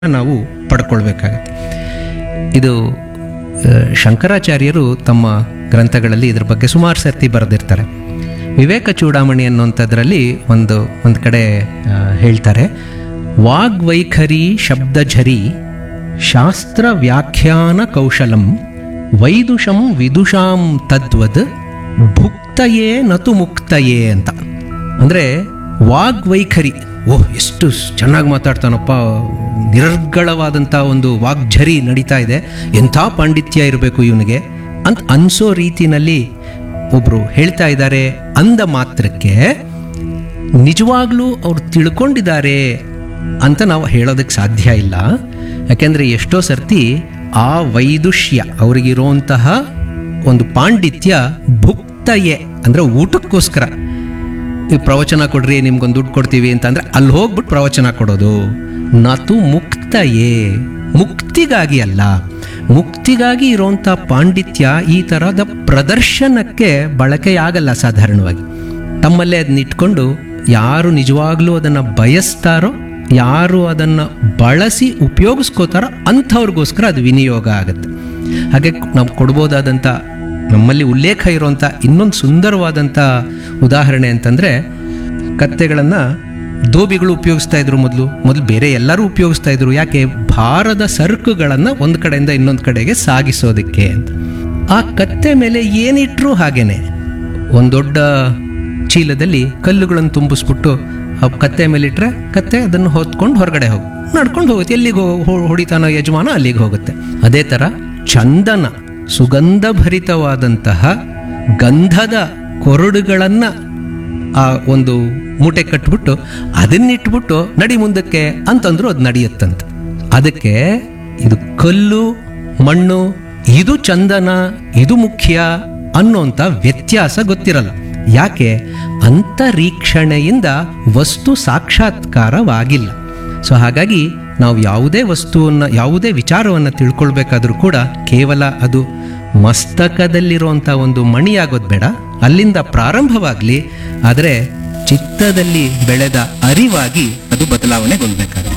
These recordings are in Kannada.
ನಾವು ಪಡ್ಕೊಳ್ಬೇಕಾಗತ್ತೆ ಇದು ಆ, ಶಂಕರಾಚಾರ್ಯರು ತಮ್ಮ ಗ್ರಂಥಗಳಲ್ಲಿ ಇದ್ರ ಬಗ್ಗೆ ಸುಮಾರು ಸರ್ತಿ ಬರೆದಿರ್ತಾರೆ ವಿವೇಕ ಚೂಡಾಮಣಿ ಅನ್ನುವಂಥದ್ರಲ್ಲಿ ಒಂದು ಒಂದು ಕಡೆ ಆ, ಹೇಳ್ತಾರೆ ವಾಗ್ವೈಖರಿ ಶಬ್ದಝರಿ ಶಾಸ್ತ್ರ ವ್ಯಾಖ್ಯಾನ ಕೌಶಲಂ ವೈದುಷಂ ವಿದುಷಾಂ ತದ್ವದ್ ಭುಕ್ತಯೇ ನತು ಮುಕ್ತಯೇ ಅಂತ ಅಂದರೆ ವಾಗ್ವೈಖರಿ ಓಹ್ ಎಷ್ಟು ಚೆನ್ನಾಗಿ ಮಾತಾಡ್ತಾನಪ್ಪ ನಿರರ್ಗಳವಾದಂಥ ಒಂದು ವಾಗ್ಝರಿ ನಡೀತಾ ಇದೆ ಎಂಥ ಪಾಂಡಿತ್ಯ ಇರಬೇಕು ಇವನಿಗೆ ಅಂತ ಅನ್ಸೋ ರೀತಿನಲ್ಲಿ ಒಬ್ರು ಹೇಳ್ತಾ ಇದ್ದಾರೆ ಅಂದ ಮಾತ್ರಕ್ಕೆ ನಿಜವಾಗ್ಲೂ ಅವ್ರು ತಿಳ್ಕೊಂಡಿದ್ದಾರೆ ಅಂತ ನಾವು ಹೇಳೋದಕ್ಕೆ ಸಾಧ್ಯ ಇಲ್ಲ ಯಾಕೆಂದರೆ ಎಷ್ಟೋ ಸರ್ತಿ ಆ ವೈದುಷ್ಯ ಅವರಿಗಿರುವಂತಹ ಒಂದು ಪಾಂಡಿತ್ಯ ಭುಕ್ತಯೇ ಅಂದರೆ ಊಟಕ್ಕೋಸ್ಕರ ಈ ಪ್ರವಚನ ಕೊಡ್ರಿ ನಿಮ್ಗೊಂದು ದುಡ್ಡು ಕೊಡ್ತೀವಿ ಅಂತಂದ್ರೆ ಅಲ್ಲಿ ಹೋಗ್ಬಿಟ್ಟು ಪ್ರವಚನ ಕೊಡೋದು ನತು ಮುಕ್ತಯೇ ಮುಕ್ತಿಗಾಗಿ ಅಲ್ಲ ಮುಕ್ತಿಗಾಗಿ ಇರುವಂಥ ಪಾಂಡಿತ್ಯ ಈ ಥರದ ಪ್ರದರ್ಶನಕ್ಕೆ ಬಳಕೆಯಾಗಲ್ಲ ಸಾಧಾರಣವಾಗಿ ತಮ್ಮಲ್ಲೇ ಅದನ್ನ ಇಟ್ಕೊಂಡು ಯಾರು ನಿಜವಾಗ್ಲೂ ಅದನ್ನು ಬಯಸ್ತಾರೋ ಯಾರು ಅದನ್ನು ಬಳಸಿ ಉಪಯೋಗಿಸ್ಕೋತಾರೋ ಅಂಥವ್ರಿಗೋಸ್ಕರ ಅದು ವಿನಿಯೋಗ ಆಗುತ್ತೆ ಹಾಗೆ ನಾವು ಕೊಡ್ಬೋದಾದಂಥ ನಮ್ಮಲ್ಲಿ ಉಲ್ಲೇಖ ಇರುವಂಥ ಇನ್ನೊಂದು ಸುಂದರವಾದಂಥ ಉದಾಹರಣೆ ಅಂತಂದರೆ ಕತ್ತೆಗಳನ್ನು ದೋಬಿಗಳು ಉಪಯೋಗಿಸ್ತಾ ಇದ್ರು ಮೊದಲು ಮೊದಲು ಬೇರೆ ಎಲ್ಲರೂ ಉಪಯೋಗಿಸ್ತಾ ಇದ್ರು ಯಾಕೆ ಭಾರದ ಸರಕುಗಳನ್ನು ಒಂದು ಕಡೆಯಿಂದ ಇನ್ನೊಂದು ಕಡೆಗೆ ಸಾಗಿಸೋದಕ್ಕೆ ಅಂತ ಆ ಕತ್ತೆ ಮೇಲೆ ಏನಿಟ್ರೂ ಹಾಗೇನೆ ಒಂದು ದೊಡ್ಡ ಚೀಲದಲ್ಲಿ ಕಲ್ಲುಗಳನ್ನು ತುಂಬಿಸ್ಬಿಟ್ಟು ಆ ಕತ್ತೆ ಮೇಲೆ ಇಟ್ಟರೆ ಕತ್ತೆ ಅದನ್ನು ಹೊತ್ಕೊಂಡು ಹೊರಗಡೆ ಹೋಗಿ ನಡ್ಕೊಂಡು ಹೋಗುತ್ತೆ ಎಲ್ಲಿಗೆ ಹೋ- ಹೊಡಿತಾನೋ ಯಜಮಾನ ಅಲ್ಲಿಗೆ ಹೋಗುತ್ತೆ ಅದೇ ಥರ ಚಂದನ ಸುಗಂಧಭರಿತವಾದಂತಹ ಗಂಧದ ಕೊರಡುಗಳನ್ನು ಆ ಒಂದು ಮೂಟೆ ಕಟ್ಬಿಟ್ಟು ಅದನ್ನಿಟ್ಬಿಟ್ಟು ನಡಿ ಮುಂದಕ್ಕೆ ಅಂತಂದ್ರು ಅದು ನಡೆಯುತ್ತಂತೆ ಅದಕ್ಕೆ ಇದು ಕಲ್ಲು ಮಣ್ಣು ಇದು ಚಂದನ ಇದು ಮುಖ್ಯ ಅನ್ನೋಂಥ ವ್ಯತ್ಯಾಸ ಗೊತ್ತಿರಲ್ಲ ಯಾಕೆ ಅಂತರೀಕ್ಷಣೆಯಿಂದ ವಸ್ತು ಸಾಕ್ಷಾತ್ಕಾರವಾಗಿಲ್ಲ ಸೊ ಹಾಗಾಗಿ ನಾವು ಯಾವುದೇ ವಸ್ತುವನ್ನು ಯಾವುದೇ ವಿಚಾರವನ್ನು ತಿಳ್ಕೊಳ್ಬೇಕಾದ್ರೂ ಕೂಡ ಕೇವಲ ಅದು ಮಸ್ತಕದಲ್ಲಿರುವಂಥ ಒಂದು ಮಣಿಯಾಗೋದು ಬೇಡ ಅಲ್ಲಿಂದ ಪ್ರಾರಂಭವಾಗಲಿ ಆದರೆ ಚಿತ್ತದಲ್ಲಿ ಬೆಳೆದ ಅರಿವಾಗಿ ಅದು ಬದಲಾವಣೆಗೊಳ್ಬೇಕಾಗುತ್ತೆ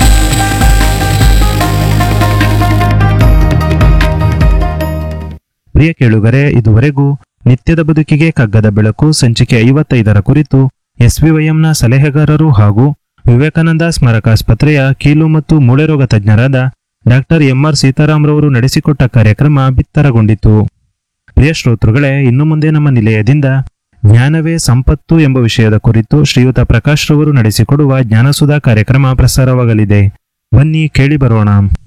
ಪ್ರಿಯ ಕೇಳುಗರೆ ಇದುವರೆಗೂ ನಿತ್ಯದ ಬದುಕಿಗೆ ಕಗ್ಗದ ಬೆಳಕು ಸಂಚಿಕೆ ಐವತ್ತೈದರ ಕುರಿತು ಎಸ್ವಿವೈಎಂನ ಸಲಹೆಗಾರರು ಹಾಗೂ ವಿವೇಕಾನಂದ ಸ್ಮಾರಕಾಸ್ಪತ್ರೆಯ ಕೀಲು ಮತ್ತು ಮೂಳೆ ರೋಗ ತಜ್ಞರಾದ ಡಾಕ್ಟರ್ ಎಂಆರ್ ಸೀತಾರಾಮ್ರವರು ನಡೆಸಿಕೊಟ್ಟ ಕಾರ್ಯಕ್ರಮ ಬಿತ್ತರಗೊಂಡಿತು ಪ್ರಿಯ ಶ್ರೋತೃಗಳೇ ಇನ್ನು ಮುಂದೆ ನಮ್ಮ ನಿಲಯದಿಂದ ಜ್ಞಾನವೇ ಸಂಪತ್ತು ಎಂಬ ವಿಷಯದ ಕುರಿತು ಶ್ರೀಯುತ ಪ್ರಕಾಶ್ ರವರು ನಡೆಸಿಕೊಡುವ ಜ್ಞಾನಸುಧಾ ಕಾರ್ಯಕ್ರಮ ಪ್ರಸಾರವಾಗಲಿದೆ ಬನ್ನಿ ಕೇಳಿ ಬರೋಣ